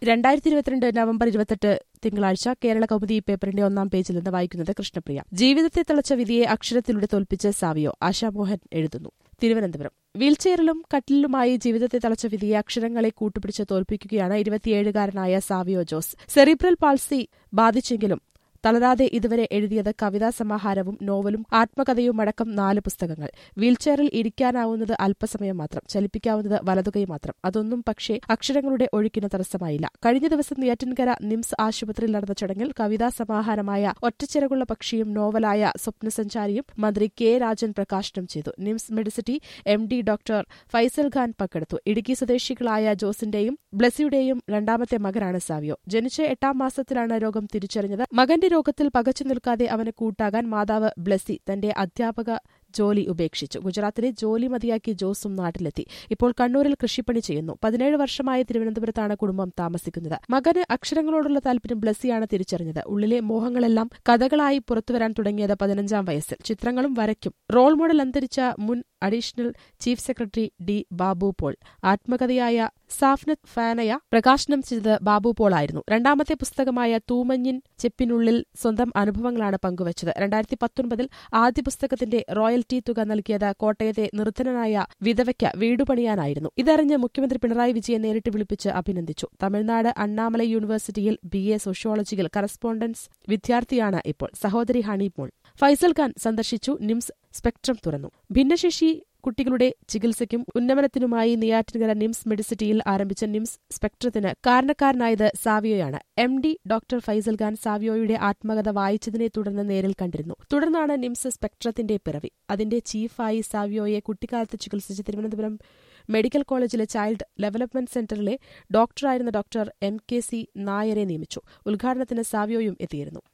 രണ്ടായിരത്തി ഇരുപത്തിരണ്ട് നവംബർ ഇരുപത്തെട്ട് തിങ്കളാഴ്ച കേരള കൗമുദി പേപ്പറിന്റെ ഒന്നാം പേജിൽ നിന്ന് വായിക്കുന്നത് കൃഷ്ണപ്രിയ ജീവിതത്തെ തളച്ച വിധിയെ അക്ഷരത്തിലൂടെ തോൽപ്പിച്ച് സാവിയോ ആശാമോഹൻ എഴുതുന്നു തിരുവനന്തപുരം വീൽചെയറിലും കട്ടിലുമായി ജീവിതത്തെ തളച്ച വിധിയെ അക്ഷരങ്ങളെ കൂട്ടുപിടിച്ച് തോൽപ്പിക്കുകയാണ് ഇരുപത്തിയേഴുകാരനായ സാവിയോ ജോസ് സെറിബ്രൽ പാൾസി ബാധിച്ചെങ്കിലും തളരാതെ ഇതുവരെ എഴുതിയത് കവിതാ സമാഹാരവും നോവലും ആത്മകഥയും അടക്കം നാല് പുസ്തകങ്ങൾ വീൽചെയറിൽ ഇരിക്കാനാവുന്നത് അല്പസമയം മാത്രം ചലിപ്പിക്കാവുന്നത് വലതുകൈ മാത്രം അതൊന്നും പക്ഷേ അക്ഷരങ്ങളുടെ ഒഴുക്കിന് തടസ്സമായില്ല കഴിഞ്ഞ ദിവസം നെയ്യാറ്റിൻകര നിംസ് ആശുപത്രിയിൽ നടന്ന ചടങ്ങിൽ കവിതാ സമാഹാരമായ ഒറ്റച്ചിറകുള്ള പക്ഷിയും നോവലായ സ്വപ്നസഞ്ചാരിയും മന്ത്രി കെ രാജൻ പ്രകാശനം ചെയ്തു NIMS Medicity M D doctor Faisal Khan പങ്കെടുത്തു ഇടുക്കി സ്വദേശികളായ ജോസിന്റെയും ബ്ലസിയുടെയും രണ്ടാമത്തെ മകനാണ് സാവിയോ ജനിച്ച എട്ടാം മാസത്തിലാണ് രോഗം തിരിച്ചറിഞ്ഞത് മകന്റെ രോഗത്തിൽ പകച്ചു നിൽക്കാതെ അവന് കൂട്ടാകാൻ മാതാവ് ബ്ലസി തന്റെ അധ്യാപക ജോലി ഉപേക്ഷിച്ചു ഗുജറാത്തിലെ ജോലി മതിയാക്കി ജോസും നാട്ടിലെത്തി ഇപ്പോൾ കണ്ണൂരിൽ കൃഷിപ്പണി ചെയ്യുന്നു പതിനേഴ് വർഷമായി തിരുവനന്തപുരത്താണ് കുടുംബം താമസിക്കുന്നത് മകന് അക്ഷരങ്ങളോടുള്ള താല്പര്യം ബ്ലസ്സിയാണ് തിരിച്ചറിഞ്ഞത് ഉള്ളിലെ മോഹങ്ങളെല്ലാം കഥകളായി പുറത്തുവരാൻ തുടങ്ങിയത് പതിനഞ്ചാം വയസ്സിൽ ചിത്രങ്ങളും വരയ്ക്കും റോൾ മോഡൽ അന്തരിച്ച മുൻ additional chief secretary D Babu Paul ആത്മകഥയായ സാഫ്നത്ത് ഫാനയ പ്രകാശനം ചെയ്തത് ബാബു പോൾ ആയിരുന്നു രണ്ടാമത്തെ പുസ്തകമായ തൂമഞ്ഞിൻ ചെപ്പിനുള്ളിൽ സ്വന്തം അനുഭവങ്ങളാണ് പങ്കുവച്ചത് രണ്ടായിരത്തി പത്തൊൻപതിൽ ആദ്യ പുസ്തകത്തിന്റെ റോയൽറ്റി തുക നൽകിയത് കോട്ടയത്തെ നിർധനനായ വിധവയ്ക്ക് വീടുപണിയാനായിരുന്നു ഇതറിഞ്ഞ് മുഖ്യമന്ത്രി പിണറായി വിജയൻ നേരിട്ട് വിളിപ്പിച്ച് അഭിനന്ദിച്ചു തമിഴ്നാട് അണ്ണാമലൈ യൂണിവേഴ്സിറ്റിയിൽ ബി എ സോഷ്യോളജിയിൽ കറസ്പോണ്ടൻസ് വിദ്യാർത്ഥിയാണ് ഇപ്പോൾ സഹോദരി ഹണിമോൾ ഫൈസൽ ഖാൻ സന്ദർശിച്ചു നിംസ് സ്പെക്ട്രം തുറന്നു ഭിന്നശേഷി കുട്ടികളുടെ ചികിത്സയ്ക്കും ഉന്നമനത്തിനുമായി നെയ്യാറ്റിൻകര നിംസ് മെഡിസിറ്റിയിൽ ആരംഭിച്ച നിംസ് സ്പെക്ട്രത്തിന് കാരണക്കാരനായത് സാവിയോയാണ് M D doctor Faisal Khan സാവിയോയുടെ ആത്മകഥ വായിച്ചതിനെ തുടർന്ന് നേരിൽ കണ്ടിരുന്നു തുടർന്നാണ് നിംസ് സ്പെക്ട്രത്തിന്റെ പിറവി അതിന്റെ ചീഫായി സാവിയോയെ കുട്ടിക്കാലത്ത് ചികിത്സിച്ച് തിരുവനന്തപുരം മെഡിക്കൽ കോളേജിലെ ചൈൽഡ് ഡെവലപ്മെന്റ് സെന്ററിലെ ഡോക്ടറായിരുന്ന ഡോക്ടർ എം കെ സി നായരെ നിയമിച്ചു ഉദ്ഘാടനത്തിന് സാവിയോയും എത്തിയിരുന്നു